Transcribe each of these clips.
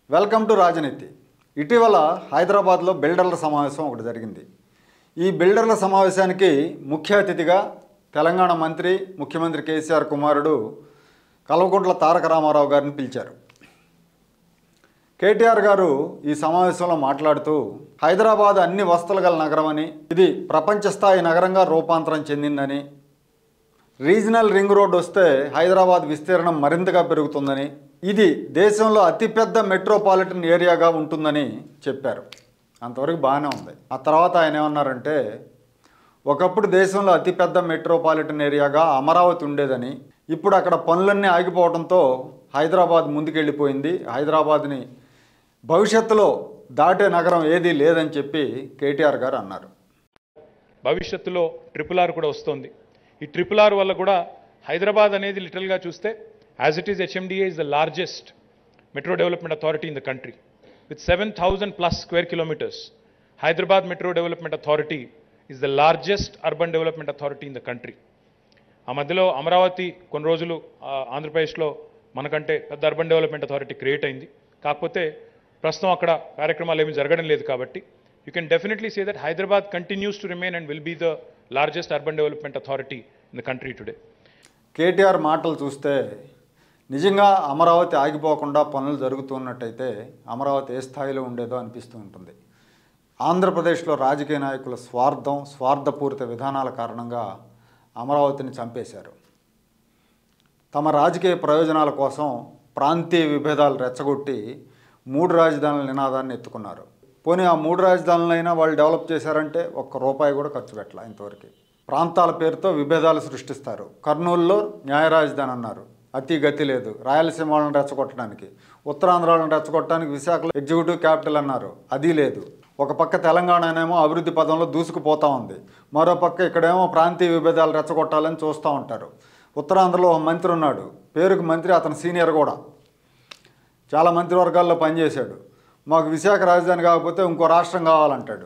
Welcome to రాజనీతి ఇటీవల హైదరాబాద్లో బిల్డర్ల సమావేశం ఒకటి జరిగింది ఈ బిల్డర్ల సమావేశానికి ముఖ్య అతిథిగా తెలంగాణ మంత్రి ముఖ్యమంత్రి కేసీఆర్ కుమారుడు కల్వకుంట్ల తారక రామారావు గారిని పిలిచారు కేటీఆర్ గారు ఈ సమావేశంలో మాట్లాడుతూ హైదరాబాద్ అన్ని వసతులు గల నగరం అని ఇది ప్రపంచ స్థాయి నగరంగా రూపాంతరం చెందిందని రీజనల్ రింగ్ రోడ్ వస్తే హైదరాబాద్ విస్తీర్ణం మరింతగా పెరుగుతుందని ఇది దేశంలో అతిపెద్ద మెట్రోపాలిటన్ ఏరియాగా ఉంటుందని చెప్పారు అంతవరకు బాగానే ఉంది ఆ తర్వాత ఆయన ఏమన్నారంటే ఒకప్పుడు దేశంలో అతిపెద్ద మెట్రోపాలిటన్ ఏరియాగా అమరావతి ఉండేదని ఇప్పుడు అక్కడ పనులన్నీ ఆగిపోవడంతో హైదరాబాద్ ముందుకెళ్ళిపోయింది హైదరాబాద్ని భవిష్యత్తులో దాటే నగరం ఏదీ లేదని చెప్పి కేటీఆర్ గారు అన్నారు భవిష్యత్తులో ట్రిపుల్ ఆర్ కూడా వస్తుంది ఈ ట్రిపుల్ ఆర్ వల్ల కూడా హైదరాబాద్ అనేది లిటరల్గా చూస్తే as it is HMDA is the largest metro development authority in the country with seven thousand plus square kilometres Hyderabad metro development authority is the largest urban development authority in the country ఆ మధ్యలో అమరావతి కొన్ని రోజులు ఆ, ఆంధ్రప్రదేశ్లో మనకంటే పెద్ద urban development authority create అయింది కాకపోతే ప్రస్తుతం అక్కడ కార్యక్రమాలు ఏమీ జరగడం లేదు కాబట్టి you can definitely say that Hyderabad continues to remain and will be the largest urban development authority in the country today KTR మాటలు చూస్తే నిజంగా అమరావతి ఆగిపోకుండా పనులు జరుగుతున్నట్టయితే అమరావతి ఏ స్థాయిలో ఉండేదో అనిపిస్తూ ఉంటుంది ఆంధ్రప్రదేశ్లో రాజకీయ నాయకుల స్వార్థం స్వార్థపూరిత విధానాల కారణంగా అమరావతిని చంపేశారు తమ రాజకీయ ప్రయోజనాల కోసం ప్రాంతీయ విభేదాలు రెచ్చగొట్టి మూడు రాజధానుల నినాదాన్ని ఎత్తుకున్నారు పోనీ ఆ మూడు రాజధానులైనా వాళ్ళు డెవలప్ చేశారంటే ఒక్క రూపాయి కూడా ఖర్చు పెట్టాల ఇంతవరకు ప్రాంతాల పేరుతో విభేదాలు సృష్టిస్తారు కర్నూలులో న్యాయ రాజధాని అన్నారు అతి గతి లేదు రాయలసీమ వాళ్ళని రెచ్చగొట్టడానికి ఉత్తరాంధ్ర వాళ్ళని రెచ్చగొట్టడానికి విశాఖలో ఎగ్జిక్యూటివ్ క్యాపిటల్ అన్నారు అది లేదు ఒక పక్క తెలంగాణనేమో అభివృద్ధి పదంలో దూసుకుపోతూ ఉంది మరో పక్క ఇక్కడేమో ప్రాంతీయ విభేదాలు రెచ్చగొట్టాలని చూస్తూ ఉంటారు ఉత్తరాంధ్రలో ఒక మంత్రి ఉన్నాడు పేరుకు మంత్రి అతను సీనియర్ కూడా చాలా మంత్రివర్గాల్లో పనిచేశాడు మాకు విశాఖ రాజధాని కాకపోతే ఇంకో రాష్ట్రం కావాలంటాడు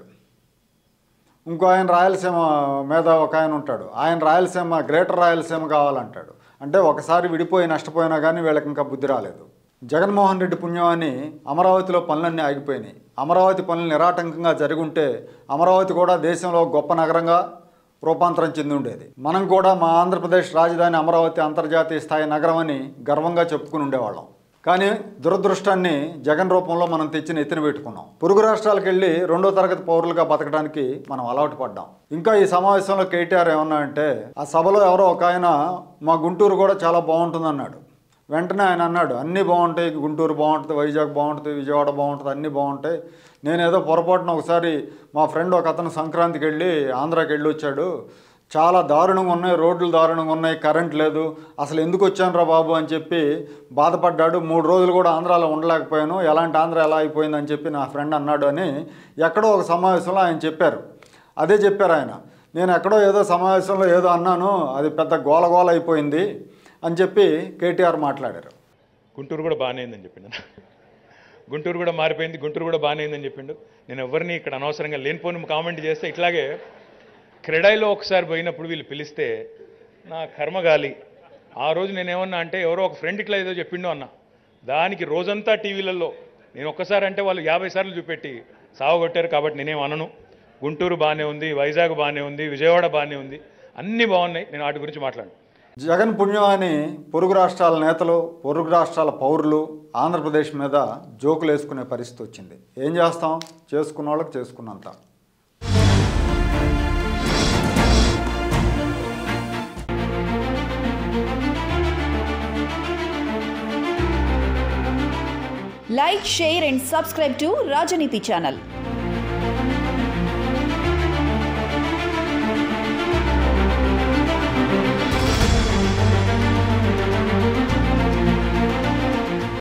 ఇంకో ఆయన రాయలసీమ మీద ఒక ఆయన ఉంటాడు ఆయన రాయలసీమ గ్రేటర్ రాయలసీమ కావాలంటాడు అంటే ఒకసారి విడిపోయి నష్టపోయినా కానీ వీళ్ళకి ఇంకా బుద్ధి రాలేదు జగన్మోహన్ రెడ్డి పుణ్యమని అమరావతిలో పనులన్నీ ఆగిపోయినాయి అమరావతి పనులు నిరాటంకంగా జరుగుంటే అమరావతి కూడా దేశంలో గొప్ప నగరంగా రూపాంతరం చెంది ఉండేది మనం కూడా మా ఆంధ్రప్రదేశ్ రాజధాని అమరావతి అంతర్జాతీయ స్థాయి నగరం అని గర్వంగా చెప్పుకుని ఉండేవాళ్ళం కానీ దురదృష్టాన్ని జగన్ రూపంలో మనం తెచ్చిన ఎత్తున పెట్టుకున్నాం పొరుగు రాష్ట్రాలకు వెళ్ళి రెండో తరగతి పౌరులుగా బతకడానికి మనం అలవాటు పడ్డాం ఇంకా ఈ సమావేశంలో కేటీఆర్ ఏమన్నా అంటే ఆ సభలో ఎవరో ఒక ఆయన మా గుంటూరు కూడా చాలా బాగుంటుంది అన్నాడు వెంటనే ఆయన అన్నాడు అన్నీ బాగుంటాయి గుంటూరు బాగుంటుంది వైజాగ్ బాగుంటుంది విజయవాడ బాగుంటుంది అన్నీ బాగుంటాయి నేనేదో పొరపాటున ఒకసారి మా ఫ్రెండ్ ఒక అతను సంక్రాంతికి వెళ్ళి ఆంధ్రాకి వెళ్ళి వచ్చాడు చాలా దారుణంగా ఉన్నాయి రోడ్లు దారుణంగా ఉన్నాయి కరెంట్ లేదు అసలు ఎందుకు వచ్చానురా బాబు అని చెప్పి బాధపడ్డాడు మూడు రోజులు కూడా ఆంధ్రాలో ఉండలేకపోయాను ఎలాంటి ఆంధ్ర ఎలా అయిపోయిందని చెప్పి నా ఫ్రెండ్ అన్నాడు అని ఎక్కడో ఒక సమావేశంలో ఆయన చెప్పారు అదే చెప్పారు ఆయన నేను ఎక్కడో ఏదో సమావేశంలో ఏదో అన్నాను అది పెద్ద గోలగోల అయిపోయింది అని చెప్పి కేటీఆర్ మాట్లాడారు గుంటూరు కూడా బాగానే అయిందని చెప్పిండు గుంటూరు కూడా మారిపోయింది గుంటూరు కూడా బాగానే అయిందని చెప్పిండు నేను ఎవరిని ఇక్కడ అనవసరంగా లేనిపోని కామెంట్ చేస్తే ఇట్లాగే క్రెడాయిలో ఒకసారి పోయినప్పుడు వీళ్ళు పిలిస్తే నా కర్మగాలి ఆ రోజు నేనేమన్నా అంటే ఎవరో ఒక ఫ్రెండ్ ఇట్లా ఏదో చెప్పిండు అన్న దానికి రోజంతా టీవీలలో నేను ఒక్కసారి అంటే వాళ్ళు యాభై సార్లు చూపెట్టి సావగొట్టారు కాబట్టి నేనేం అనను గుంటూరు బాగానే ఉంది వైజాగ్ బాగానే ఉంది విజయవాడ బాగానే ఉంది అన్నీ బాగున్నాయి నేను వాటి గురించి మాట్లాడను జగన్ పుణ్యం అని పొరుగు రాష్ట్రాల నేతలు పొరుగు రాష్ట్రాల పౌరులు ఆంధ్రప్రదేశ్ మీద జోకులు వేసుకునే పరిస్థితి వచ్చింది ఏం చేస్తాం చేసుకున్న వాళ్ళకి చేసుకున్నంత Like, share, and subscribe to Rajaniti channel.